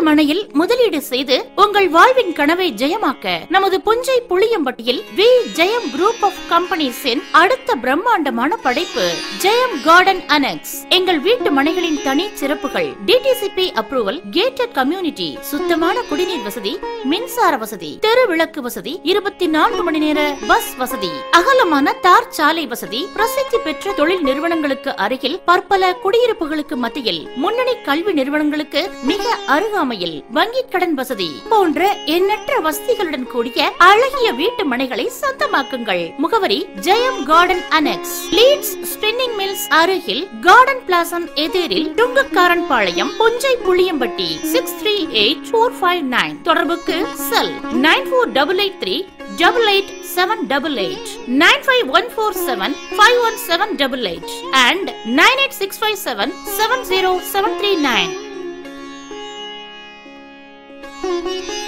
மனையில் முதலீடு செய்து உங்கள் வாழ்வின் கனவை ஜெயமாக்க நமது புஞ்சை புளியம்பட்டியில் வி ஜெயம் குரூப் ஆஃப் கம்பெனிஸின் அடுத்த பிரம்மாண்டமான படைப்பு ஜெயம் கார்டன் அனெக்ஸ் எங்கள் வீட்டு மனைகளின் தனி சிறப்புகள் டிடிசிபி அப்ரூவல் கேட்டட் கம்யூனிட்டி சுத்தமான குடிநீர் வசதி மின்சார வசதி தெரு விளக்கு வசதி இருபத்தி நான்கு மணி நேர பஸ் வசதி அகலமான தார் சாலை வசதி பிரசித்தி பெற்ற தொழில் நிறுவனங்களுக்கு அருகில் பற்பல குடியிருப்புகளுக்கு மத்தியில் முன்னணி கல்வி நிறுவனங்களுக்கு மிக அருகாமையில் வங்கிக் கடன் வசதி போன்ற எண்ணற்ற வசதிகளுடன் கூடிய அழகிய வீட்டு மனைகளை சொந்தமாக்குங்கள் முகவரி Jayam garden annex Leeds spinning mills அருகில் கார்டன் பிளாசம் எதிரில் Dungukkaranpalayam Punjai Puliyampatti six three eight four five nine தொடர்புக்கு cell nine four double eight three double eight seven double eight nine five one four seven five one seven double eight and nine eight six five seven seven zero seven three nine.